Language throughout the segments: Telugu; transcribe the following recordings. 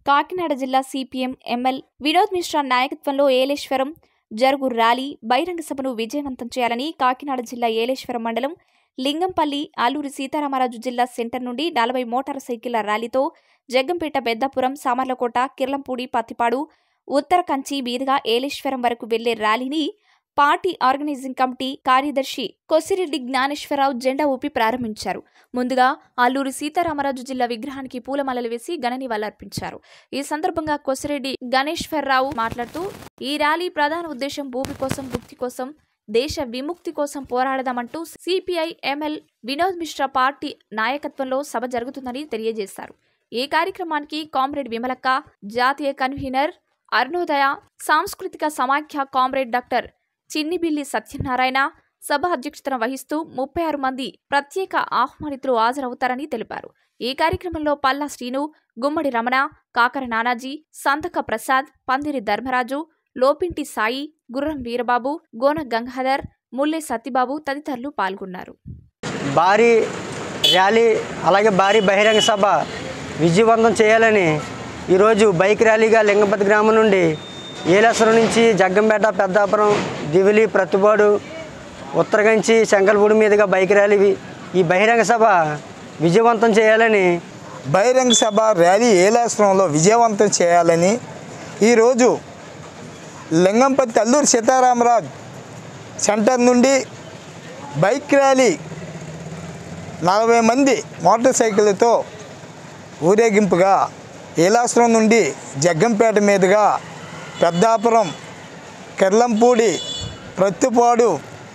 కాకినాడ జిల్లా సిపిఎం ఎంఎల్ వినోద్ మిశ్రా నాయకత్వంలో ఏలేశ్వరం జరుగు ర్యాలీ బహిరంగ సభను విజయవంతం చేయాలని కాకినాడ జిల్లా ఏలేశ్వరం మండలం లింగంపల్లి ఆలూరి సీతారామరాజు జిల్లా సెంటర్ నుండి నలభై మోటార్ సైకిళ్ల ర్యాలీతో జగ్గంపేట పెద్దాపురం సామర్లకోట కిర్లంపూడి పత్తిపాడు ఉత్తర కంచి మీదుగా ఏలేశ్వరం వరకు వెళ్లే ర్యాలీని పార్టీ ఆర్గనైజింగ్ కమిటీ కార్యదర్శి కొసిరెడ్డి జ్ఞానేశ్వరరావు జెండా ఊపి ప్రారంభించారు ముందుగా అల్లూరి సీతారామరాజు జిల్లా విగ్రహానికి పూలమాలలు వేసి ఘన నివాళులర్పించారు ఈ సందర్భంగా కొసిరెడ్డి గణేశ్వరరావు మాట్లాడుతూ ఈ ర్యాలీ ప్రధాన ఉద్దేశం భూమి కోసం భుక్తి కోసం దేశ విముక్తి కోసం పోరాడదామంటూ CPI ML Vinod Mishra party నాయకత్వంలో సభ జరుగుతుందని తెలియజేశారు ఈ కార్యక్రమానికి కామ్రేడ్ విమలక్క జాతీయ కన్వీనర్ అరుణోదయ సాంస్కృతిక సమాఖ్య కామ్రేడ్ డాక్టర్ చిన్నిబిల్లి సత్యనారాయణ సభ అధ్యక్షతన వహిస్తూ ముప్పై ఆరు మంది ప్రత్యేక ఆహ్వానితులు హాజరవుతారని తెలిపారు ఈ కార్యక్రమంలో పల్లా శ్రీను గుమ్మడి రమణ కాకర నానాజీ సంతక ప్రసాద్ పందిరి ధర్మరాజు లోపింటి సాయి గుర్రం వీరబాబు గోన గంగాధర్ ముల్లె సత్యబాబు తదితరులు పాల్గొన్నారు భారీ ర్యాలీ అలాగే భారీ బహిరంగ సభ విజయవంతం చేయాలని ఈరోజు బైక్ ర్యాలీగా లింగపతి గ్రామం నుండి ఏలేశ్వరం నుంచి జగ్గంపేట పెద్దాపురం దివిలి ప్రతిపాడు ఉత్తరగంచి శంకల్పూడి మీదుగా బైక్ ర్యాలీ ఈ బహిరంగ సభ విజయవంతం చేయాలని బహిరంగ సభ ర్యాలీ ఏలాశ్రమంలో విజయవంతం చేయాలని ఈరోజు లింగంపతి అల్లూరి సీతారామరాజు సెంటర్ నుండి బైక్ ర్యాలీ నలభై మంది మోటార్ సైకిళ్ళతో ఊరేగింపుగా ఏలాశ్రం నుండి జగ్గంపేట మీదుగా పెద్దాపురం కెర్లంపూడి ప్రత్తిపాడు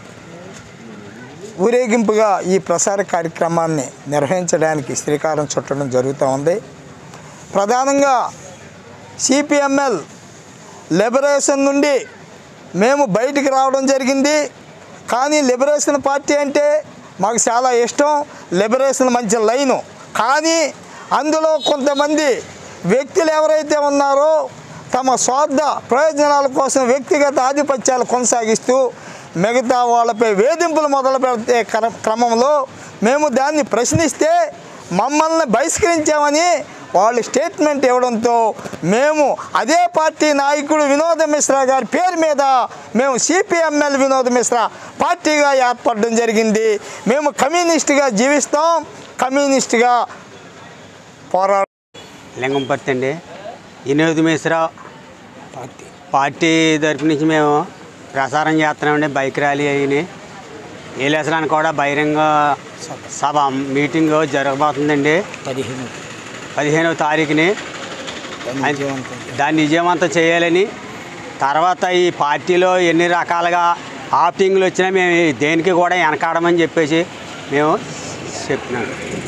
ఊరేగింపుగా ఈ ప్రసార కార్యక్రమాన్ని నిర్వహించడానికి శ్రీకారం చుట్టడం జరుగుతూ ఉంది ప్రధానంగా సిపిఎంఎల్ లిబరేషన్ నుండి మేము బయటికి రావడం జరిగింది కానీ లిబరేషన్ పార్టీ అంటే మాకు చాలా ఇష్టం లిబరేషన్ మంచి లైను కానీ అందులో కొంతమంది వ్యక్తులు ఎవరైతే ఉన్నారో తమ స్వార్థ ప్రయోజనాల కోసం వ్యక్తిగత ఆధిపత్యాలు కొనసాగిస్తూ మిగతా వాళ్ళపై వేధింపులు మొదలు పెడితే క్ర- క్రమంలో మేము దాన్ని ప్రశ్నిస్తే మమ్మల్ని బహిష్కరించామని వాళ్ళు స్టేట్మెంట్ ఇవ్వడంతో మేము అదే పార్టీ నాయకుడు వినోద మిశ్రా గారి పేరు మీద మేము సిపిఎంఎల్ వినోద మిశ్రా పార్టీగా ఏర్పడడం జరిగింది మేము కమ్యూనిస్ట్గా జీవిస్తాం కమ్యూనిస్ట్గా పోరాడ లింగంపర్తి అండి వినోద్ మిశ్రా పార్టీ పార్టీ తరపు నుంచి మేము ప్రసారం చేస్తున్నామండి బైక్ ర్యాలీ అయ్యి ఏలేసరానికి కూడా బహిరంగ సభ మీటింగ్ జరగబోతుందండి పదిహేను పదిహేనవ తారీఖుని విజయవంతం దాన్ని విజయవంతం చేయాలని తర్వాత ఈ పార్టీలో ఎన్ని రకాలుగా ఆప్టింగ్లు వచ్చినా మేము దేనికి కూడా వెనకాడమని చెప్పేసి మేము చెప్తున్నాం